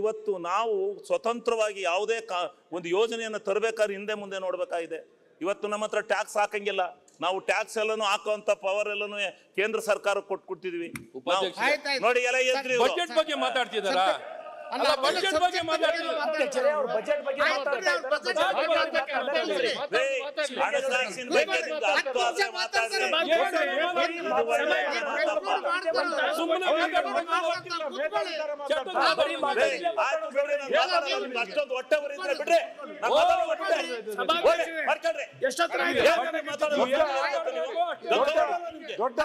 ಇವತ್ತು ನಾವು ಸ್ವತಂತ್ರವಾಗಿ ಯಾವುದೇ ಕಾ ಒಂದು ಯೋಜನೆಯನ್ನು ತರಬೇಕಾದ್ರೆ ಹಿಂದೆ ಮುಂದೆ ನೋಡ್ಬೇಕಾಗಿದೆ ಇವತ್ತು ನಮ್ಮ ಹತ್ರ ಟ್ಯಾಕ್ಸ್ ಹಾಕಂಗಿಲ್ಲ ನಾವು ಟ್ಯಾಕ್ಸ್ ಎಲ್ಲಾನು ಹಾಕುವಂತ ಪವರ್ ಎಲ್ಲಾನು ಕೇಂದ್ರ ಸರ್ಕಾರ ಕೊಟ್ಕೊಡ್ತಿದ್ವಿ ನಾವು- ಉಪಾಧ್ಯಕ್ಷ. ಆಯ್ತಾಯ್ತು. ನೋಡಿ ಎಲ್ಲ ಎದ್ರಿ ಇವ್ರು. ಬಜೆಟ್ ಬಗ್ಗೆ ಮಾತಾಡ್ತಿದಾರಾ ಅಲ್ಲ ಬಜೆಟ್ ಬಗ್ಗೆ ಮಾತಾಡ್ತಿದ್ದಾರೆ ಬಜೆಟ್ ಬಗ್ಗೆ ಮಾತಾಡ್ತಾ ಇದ್ದಾರೆ. ರೇ, ಹಣಕಾಸಿನ ಬಗ್ಗೆ ನಿಮ್ಗೆ ಹತ್ತು ಆಸೆ ಮಾತಾಡ್ರಿ ಸುಮ್ಮನೆ ರೇ, ಆಯ್ತು ಬಿಡ್ರಿ, ನಾನ್ ಮಾತಾಡಲ್ಲ, ನಿಮ್ಗೆ ಅಷ್ಟೊಂದು ಹೊಟ್ಟೆ ಉರಿದ್ರೆ ಬಿಡ್ರಿ ನಾನ್ ಮಾತಾಡಲ್ಲ, ಹೊಟ್ಟೆ. ಹೋಗ್ರಿ, ಮಾಡ್ಕೊಳ್ರಿ. ಎಷ್ಟೊತ್ತರ ಏನ್ ಆಯ್ತು? ಮಾತಾಡೋದು? ಗೌರವ ನಿಮ್ಗೆ? ದೊಡ್ಡ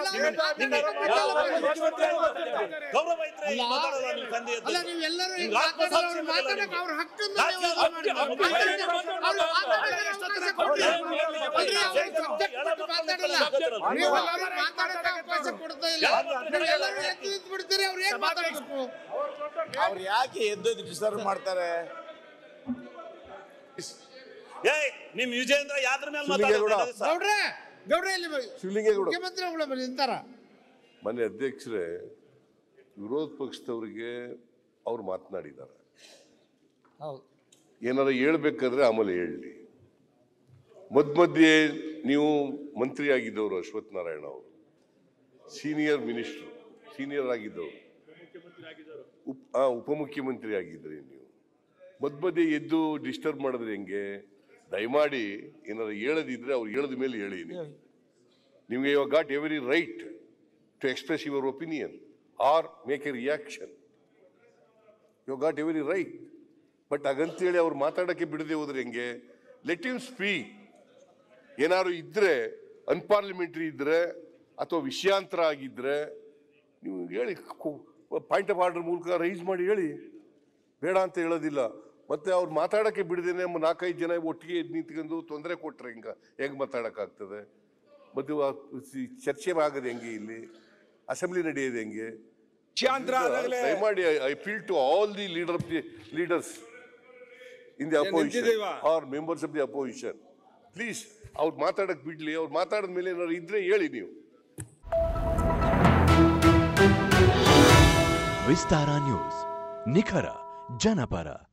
ಗೌರವ ಐತ್ರಿ ಈಗ ಮಾತಾಡಲ್ಲ ನಿಮ್ ತಂದೆ ಎದ್ದು. ಅಲ್ಲ ನೀವೆಲ್ಲರೂ ಈಗ ನಿಮ್ಗೆ ಆತ್ಮಸಾಕ್ಷಿ ಮಾತಾಡೋರು ಇರಲ್ಲ ಮಾತಾಡಕ್ಕೆ ನಿಮ್ಗೆ. ಅವ್ರ ಹಕ್ಕನ್ನು ಯಾಕೆ ನೀವು ಹಕ್ಕು? ಮಾಡಿ. ಹಕ್ಕು ಅವ್ರು ಇದೆ. ಮಾತಾಡಕ್ಕೆ ಅವಕಾಶ ಕೊಡ್ರಿ. ಅಲ್ರಿ, ಅವ್ರು subject ಬಿಟ್ಟು ಮಾತಾಡಲ್ಲ. ನೀವೆಲ್ಲರೂ ಮಾತಾಡಕ್ಕೆ ಅವಕಾಶ ಕೊಡ್ತಾ ಇಲ್ಲ ನೀವೆಲ್ಲರೂ ಎದ್ದು ನಿಂತು ಬಿಡ್ತೀರಿ ಅವ್ರು ಏನ್ ಮಾತಾಡಬೇಕು ಅವ್ರು ಯಾಕೆ ಎದ್ದು ಡಿಸ್ಟರ್ಬ್ ಮಾಡ್ತಾರೆ ಏಯ್ ನಿಮ್ ವಿಜೇಂದ್ರ ಯಾದ್ರ ಮೇಲೆ ಶಿವಲಿಂಗೇಗೌಡ. ಮಾತಾಡೋದು ಸರ್? ಗೌಡ್ರೆ ಗೌಡ್ರೆ ಇಲ್ಲಿ ಬ- ಶಿವಲಿಂಗೇಗೌಡ ಮುಖ್ಯಮಂತ್ರಿಗಳು ಬಂದು ನಿಂತಾರ ಮನೆ ಅಧ್ಯಕ್ಷರೇ ವಿರೋಧ ಪಕ್ಷದವರಿಗೆ ಅವ್ರು ಮಾತನಾಡಿದ್ದಾರೆ ಹೌದು ಏನಾರ ಹೇಳ್ಬೇಕಾದ್ರೆ ಆಮೇಲೆ ಹೇಳಲಿ ಮಧ್ಯ ಮಧ್ಯೆ ನೀವು ಮಂತ್ರಿ ಆಗಿದ್ದವರು ಅಶ್ವಥ್ ನಾರಾಯಣ ಅವರು ಸೀನಿಯರ್ ಮಿನಿಸ್ಟ್ರು ಸೀನಿಯರ್ ಆಗಿದ್ದವರು ಉಪ್ ಆ, ಉಪಮುಖ್ಯಮಂತ್ರಿ ಆಗಿದ್ರಿ ನೀವು ಮಧ್ಯ ಮಧ್ಯೆ ಎದ್ದು ಡಿಸ್ಟರ್ಬ್ ಮಾಡಿದ್ರೆ ಹೆಂಗೆ ದಯಮಾಡಿ ಏನಾರು ಹೇಳದಿದ್ರೆ ಅವ್ರು ಹೇಳದ ಮೇಲೆ ಹೇಳಿ ನೀವು ನಿಮಗೆ you got every right to express your opinion or make a reaction you got every right but ಹಾಗಂತೇಳಿ ಅವ್ರು ಮಾತಾಡೋಕ್ಕೆ ಬಿಡದೆ ಹೋದ್ರೆ ಹೆಂಗೆ ಲೆಟ್ ಇಮ್ ಸ್ಪೀಕ್ ಏನಾದ್ರು ಇದ್ರೆ ಅನ್ಪಾರ್ಲಿಮೆಂಟ್ರಿ ಇದ್ರೆ ಅಥವಾ ವಿಷಯಾಂತರ ಆಗಿದ್ರೆ ನೀವು ಹೇಳಿ ಪಾಯಿಂಟ್ ಆಫ್ ಆರ್ಡರ್ ಮೂಲಕ ರೈಸ್ ಮಾಡಿ ಹೇಳಿ ಬೇಡ ಅಂತ ಹೇಳೋದಿಲ್ಲ ಮತ್ತೆ ಅವ್ರು ಮಾತಾಡೋಕ್ಕೆ ಬಿಡದೇನೆ ನಾಲ್ಕೈದು ಜನ ಒಟ್ಟಿಗೆ ಎದ್ದು ನಿಂತ್ಕೊಂಡು ತೊಂದರೆ ಕೊಟ್ರೆ ಹಿಂಗ ಹೆಂಗೆ ಮಾತಾಡೋಕ್ಕಾಗ್ತದೆ ಮತ್ತು ಆ ಸಿ- ಚರ್ಚೆ ಆಗದೆ ಹೆಂಗೆ ಇಲ್ಲಿ ಅಸೆಂಬ್ಲಿ ನಡೆಯೋದು ಹೆಂಗೆ ದಯಮಾಡಿ I feel to all the leader of the leaders in the opposition or members of the opposition please ಅವ್ರು ಮಾತಾಡಕ್ ಬಿಡ್ಲಿ ಅವ್ರು ಮಾತಾಡಿದ ಮೇಲೆ ಏನಾದ್ರು ಇದ್ರೆ ಹೇಳಿ ನೀವು ವಿಸ್ತಾರ ನ್ಯೂಸ್ ನಿಖರ ಜನಪರ